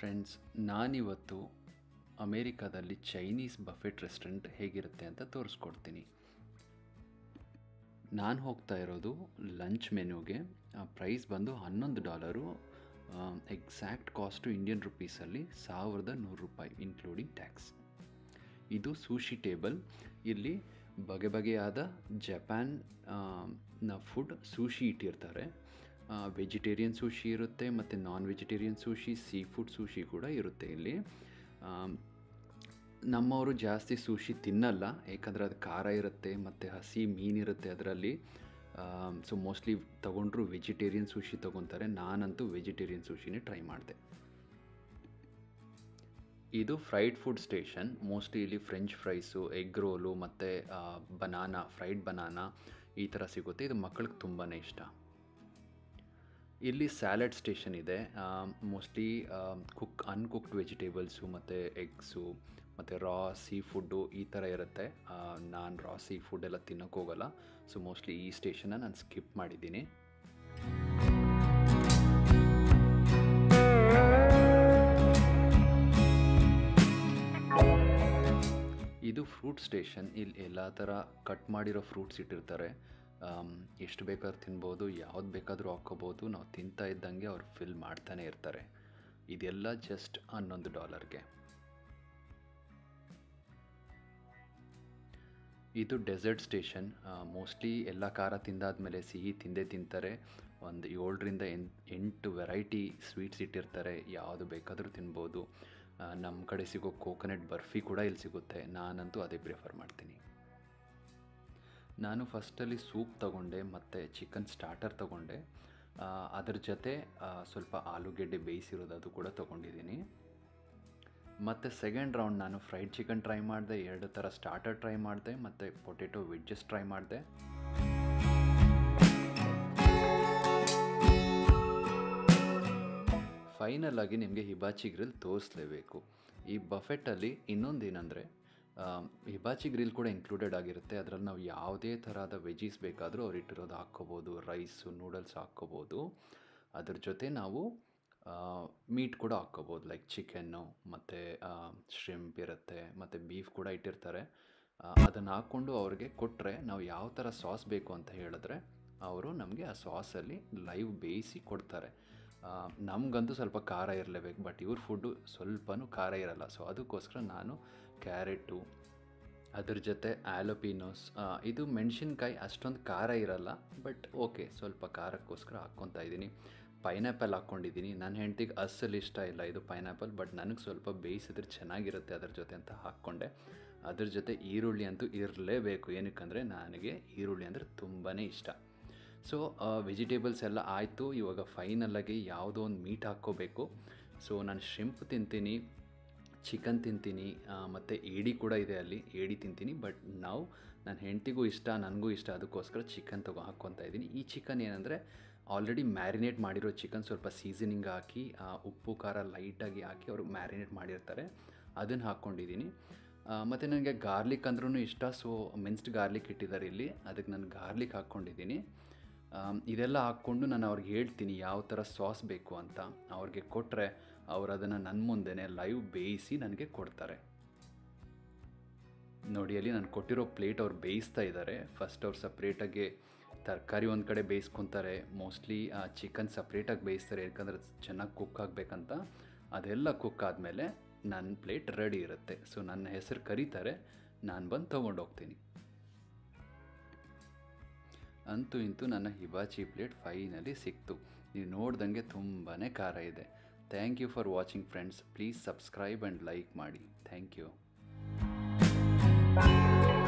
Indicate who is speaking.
Speaker 1: friends ನಾನಿವತ್ತು ಅಮೇರಿಕಾದಲ್ಲಿ Chinese Buffett restaurant ಹೇಗಿರುತ್ತೆ ಅಂತ ತೋರಿಸ್ಕೊಡ್ತೀನಿ ನಾನು ಹೋಗ್ತಾ ಇರೋದು ಲಂಚ್ ಮೆನ್ಯೂಗೆ ಪ್ರೈಸ್ ಬಂದು ಹನ್ನೊಂದು ಡಾಲರು ಎಕ್ಸಾಕ್ಟ್ ಕಾಸ್ಟು ಇಂಡಿಯನ್ ರುಪೀಸಲ್ಲಿ ಸಾವಿರದ ನೂರು ರೂಪಾಯಿ ಇನ್ಕ್ಲೂಡಿಂಗ್ ಟ್ಯಾಕ್ಸ್ ಇದು ಸೂಶಿ ಟೇಬಲ್ ಇಲ್ಲಿ ಬಗೆ ಬಗೆಯಾದ ಜಪಾನ್ ನ ಫುಡ್ ಸೂಶಿ ಇಟ್ಟಿರ್ತಾರೆ ವೆಜಿಟೇರಿಯನ್ ಸೂಶಿ ಇರುತ್ತೆ ಮತ್ತು non vegetarian sushi sea food sushi ಕೂಡ ಇರುತ್ತೆ ಇಲ್ಲಿ ನಮ್ಮವರು ಜಾಸ್ತಿ ಸೂಶಿ ತಿನ್ನಲ್ಲ ಏಕೆಂದರೆ ಅದು ಖಾರ ಇರುತ್ತೆ ಮತ್ತು ಹಸಿ ಮೀನಿರುತ್ತೆ ಅದರಲ್ಲಿ ಸೊ ಮೋಸ್ಟ್ಲಿ ತೊಗೊಂಡ್ರು ವೆಜಿಟೇರಿಯನ್ ಸೂಶಿ ತೊಗೊತಾರೆ ನಾನಂತೂ ವೆಜಿಟೇರಿಯನ್ ಸೂಶಿನೇ ಟ್ರೈ ಮಾಡಿದೆ ಇದು ಫ್ರೈಡ್ ಫುಡ್ ಸ್ಟೇಷನ್ ಮೋಸ್ಟ್ಲಿ ಇಲ್ಲಿ ಫ್ರೆಂಚ್ ಫ್ರೈಸು ಎಗ್ ರೋಲು ಮತ್ತು ಬನಾನಾ ಫ್ರೈಡ್ ಬನಾನಾ ಈ ಥರ ಸಿಗುತ್ತೆ ಇದು ಮಕ್ಕಳಿಗೆ ತುಂಬಾ ಇಷ್ಟ ಇಲ್ಲಿ ಸ್ಯಾಲಡ್ ಸ್ಟೇಷನ್ ಇದೆ ಮೋಸ್ಟ್ಲಿ ಕುಕ್ ಅನ್ಕುಕ್ಡ್ ವೆಜಿಟೇಬಲ್ಸು ಮತ್ತು ಎಗ್ಸು ಮತ್ತು ರಾ ಸೀ ಫುಡ್ಡು ಈ ಥರ ಇರುತ್ತೆ ನಾನು ರಾ ಸೀ ಫುಡ್ ಎಲ್ಲ ತಿನ್ನೋಕೆ ಹೋಗಲ್ಲ ಸೊ ಮೋಸ್ಟ್ಲಿ ಈ ಸ್ಟೇಷನ್ನ ನಾನು ಸ್ಕಿಪ್ ಮಾಡಿದ್ದೀನಿ ಇದು ಫ್ರೂಟ್ ಸ್ಟೇಷನ್ ಇಲ್ಲಿ ಎಲ್ಲ ಥರ ಕಟ್ ಮಾಡಿರೋ ಫ್ರೂಟ್ಸ್ ಇಟ್ಟಿರ್ತಾರೆ ಎಷ್ಟು ಬೇಕಾದ್ರೂ ತಿನ್ಬೋದು ಯಾವ್ದು ಬೇಕಾದರೂ ಹಾಕ್ಕೋಬೋದು ನಾವು ತಿಂತಾ ಇದ್ದಂಗೆ ಅವ್ರು ಫಿಲ್ ಮಾಡ್ತಾನೆ ಇರ್ತಾರೆ ಇದೆಲ್ಲ ಜಸ್ಟ್ ಹನ್ನೊಂದು ಡಾಲರ್ಗೆ ಇದು ಡೆಸರ್ಟ್ ಸ್ಟೇಷನ್ ಮೋಸ್ಟ್ಲಿ ಎಲ್ಲ ಖಾರ ತಿಂದಾದ್ಮೇಲೆ ಸಿಹಿ ತಿಂದೇ ತಿಂತಾರೆ ಒಂದು ಏಳರಿಂದ ಎನ್ ಎಂಟು ವೆರೈಟಿ ಸ್ವೀಟ್ಸ್ ಇಟ್ಟಿರ್ತಾರೆ ಯಾವುದು ಬೇಕಾದರೂ ತಿನ್ಬೋದು ನಮ್ಮ ಕಡೆ ಸಿಗೋ ಕೋಕೋನಟ್ ಬರ್ಫಿ ಕೂಡ ಇಲ್ಲಿ ಸಿಗುತ್ತೆ ನಾನಂತೂ ಅದೇ ಪ್ರಿಫರ್ ಮಾಡ್ತೀನಿ ನಾನು ಫಸ್ಟಲ್ಲಿ ಸೂಪ್ ತಗೊಂಡೆ ಮತ್ತು ಚಿಕನ್ ಸ್ಟಾರ್ಟರ್ ತಗೊಂಡೆ ಅದರ ಜೊತೆ ಸ್ವಲ್ಪ ಆಲೂಗೆಡ್ಡೆ ಬೇಯಿಸಿರೋದು ಅದು ಕೂಡ ತೊಗೊಂಡಿದ್ದೀನಿ ಮತ್ತು ಸೆಕೆಂಡ್ ರೌಂಡ್ ನಾನು ಫ್ರೈಡ್ ಚಿಕನ್ ಟ್ರೈ ಮಾಡಿದೆ ಎರಡು ಥರ ಸ್ಟಾರ್ಟರ್ ಟ್ರೈ ಮಾಡಿದೆ ಮತ್ತು ಪೊಟೆಟೊ ವೆಜ್ಜಸ್ ಟ್ರೈ ಮಾಡಿದೆ ಫೈನಲ್ ಆಗಿ ನಿಮಗೆ ಹಿಬಾಚಿ ಗ್ರಿಲ್ ತೋರಿಸಲೇಬೇಕು ಈ ಬಫೆಟ್ಟಲ್ಲಿ ಇನ್ನೊಂದು ಏನಂದರೆ ಹಿಬಾಚಿ ಗ್ರಿಲ್ ಕೂಡ ಇನ್ಕ್ಲೂಡೆಡ್ ಆಗಿರುತ್ತೆ ಅದರಲ್ಲಿ ನಾವು ಯಾವುದೇ ಥರದ ವೆಜೀಸ್ ಬೇಕಾದರೂ ಅವ್ರು ಇಟ್ಟಿರೋದು ಹಾಕ್ಕೋಬೋದು ರೈಸು ನೂಡಲ್ಸ್ ಹಾಕ್ಕೋಬೋದು ಅದ್ರ ಜೊತೆ ನಾವು ಮೀಟ್ ಕೂಡ ಹಾಕ್ಕೋಬೋದು ಲೈಕ್ ಚಿಕನ್ನು ಮತ್ತು ಶ್ರಿಂಪ್ ಇರುತ್ತೆ ಮತ್ತು ಬೀಫ್ ಕೂಡ ಇಟ್ಟಿರ್ತಾರೆ ಅದನ್ನು ಹಾಕ್ಕೊಂಡು ಅವ್ರಿಗೆ ಕೊಟ್ಟರೆ ನಾವು ಯಾವ ಥರ ಸಾಸ್ ಬೇಕು ಅಂತ ಹೇಳಿದ್ರೆ ಅವರು ನಮಗೆ ಆ ಸಾಸಲ್ಲಿ ಲೈವ್ ಬೇಯಿಸಿ ಕೊಡ್ತಾರೆ ನಮಗಂತೂ ಸ್ವಲ್ಪ ಖಾರ ಇರಲೇಬೇಕು ಬಟ್ ಇವ್ರ ಫುಡ್ಡು ಸ್ವಲ್ಪನೂ ಖಾರ ಇರಲ್ಲ ಸೊ ಅದಕ್ಕೋಸ್ಕರ ನಾನು ಕ್ಯಾರೆಟು ಅದ್ರ ಜೊತೆ ಆ್ಯಲೋಪಿನೋಸ್ ಇದು ಮೆಣಸಿನ್ಕಾಯಿ ಅಷ್ಟೊಂದು ಖಾರ ಇರಲ್ಲ ಬಟ್ ಓಕೆ ಸ್ವಲ್ಪ ಖಾರಕ್ಕೋಸ್ಕರ ಹಾಕ್ಕೊತಾ ಇದ್ದೀನಿ ಪೈನಾಪಲ್ ಹಾಕ್ಕೊಂಡಿದ್ದೀನಿ ನನ್ನ ಹೆಂಡ್ತಿಗೆ ಅಸಲು ಇಷ್ಟ ಇಲ್ಲ ಇದು ಪೈನಾಪಲ್ ಬಟ್ ನನಗೆ ಸ್ವಲ್ಪ ಬೇಯಿಸಿದ್ರೆ ಚೆನ್ನಾಗಿರುತ್ತೆ ಅದ್ರ ಜೊತೆ ಅಂತ ಹಾಕ್ಕೊಂಡೆ ಅದ್ರ ಜೊತೆ ಈರುಳ್ಳಿ ಅಂತೂ ಇರಲೇಬೇಕು ಏನಕ್ಕಂದರೆ ನನಗೆ ಈರುಳ್ಳಿ ಅಂದರೆ ತುಂಬಾ ಇಷ್ಟ ಸೊ ವೆಜಿಟೇಬಲ್ಸ್ ಎಲ್ಲ ಆಯಿತು ಇವಾಗ ಫೈನಲಾಗಿ ಯಾವುದೋ ಒಂದು ಮೀಟ್ ಹಾಕ್ಕೋಬೇಕು ಸೊ ನಾನು ಶ್ರಿಂಪ್ ತಿಂತೀನಿ ಚಿಕನ್ ತಿಂತೀನಿ ಮತ್ತು ಏಡಿ ಕೂಡ ಇದೆ ಅಲ್ಲಿ ಏಡಿ ತಿಂತೀನಿ ಬಟ್ ನಾವು ನನ್ನ ಹೆಂಡ್ತಿಗೂ ಇಷ್ಟ ನನಗೂ ಇಷ್ಟ ಅದಕ್ಕೋಸ್ಕರ ಚಿಕನ್ ತಗೋ ಹಾಕ್ಕೊತಾ ಇದ್ದೀನಿ ಈ ಚಿಕನ್ ಏನಂದರೆ ಆಲ್ರೆಡಿ ಮ್ಯಾರಿನೇಟ್ ಮಾಡಿರೋ ಚಿಕನ್ ಸ್ವಲ್ಪ ಸೀಸನಿಂಗ್ ಹಾಕಿ ಉಪ್ಪು ಖಾರ ಲೈಟಾಗಿ ಹಾಕಿ ಅವರು ಮ್ಯಾರಿನೇಟ್ ಮಾಡಿರ್ತಾರೆ ಅದನ್ನು ಹಾಕ್ಕೊಂಡಿದ್ದೀನಿ ಮತ್ತು ನನಗೆ ಗಾರ್ಲಿಕ್ ಅಂದ್ರೂ ಇಷ್ಟ ಸೊ ಮಿನ್ಸ್ಡ್ ಗಾರ್ಲಿಕ್ ಇಟ್ಟಿದ್ದಾರೆ ಇಲ್ಲಿ ಅದಕ್ಕೆ ನಾನು ಗಾರ್ಲಿಕ್ ಹಾಕ್ಕೊಂಡಿದ್ದೀನಿ ಇದೆಲ್ಲ ಹಾಕ್ಕೊಂಡು ನಾನು ಅವ್ರಿಗೆ ಹೇಳ್ತೀನಿ ಯಾವ ಥರ ಸಾಸ್ ಬೇಕು ಅಂತ ಅವ್ರಿಗೆ ಕೊಟ್ಟರೆ ಅವರು ಅದನ್ನು ನನ್ನ ಮುಂದೆನೇ ಲೈವ್ ಬೇಯಿಸಿ ನನಗೆ ಕೊಡ್ತಾರೆ ನೋಡಿ ಅಲ್ಲಿ ನಾನು ಕೊಟ್ಟಿರೋ ಪ್ಲೇಟ್ ಅವ್ರು ಬೇಯಿಸ್ತಾ ಇದ್ದಾರೆ ಫಸ್ಟ್ ಅವ್ರು ಸಪ್ರೇಟಾಗಿ ತರಕಾರಿ ಒಂದು ಕಡೆ ಬೇಯಿಸ್ಕೊತಾರೆ ಮೋಸ್ಟ್ಲಿ ಚಿಕನ್ ಸಪ್ರೇಟಾಗಿ ಬೇಯಿಸ್ತಾರೆ ಯಾಕಂದರೆ ಚೆನ್ನಾಗಿ ಕುಕ್ ಆಗಬೇಕಂತ ಅದೆಲ್ಲ ಕುಕ್ ಆದಮೇಲೆ ನನ್ನ ಪ್ಲೇಟ್ ರೆಡಿ ಇರುತ್ತೆ ಸೊ ನನ್ನ ಹೆಸರು ಕರೀತಾರೆ ನಾನು ಬಂದು ತೊಗೊಂಡು ಹೋಗ್ತೀನಿ ಅಂತೂ ಇಂತೂ ನನ್ನ ಹಿಬಾಚಿ ಪ್ಲೇಟ್ ಫೈನಲಿ ಸಿಕ್ತು ನೀವು ನೋಡ್ದಂಗೆ ತುಂಬಾ ಖಾರ ಇದೆ thank you for watching friends please subscribe and like ಮಾಡಿ ಥ್ಯಾಂಕ್ ಯು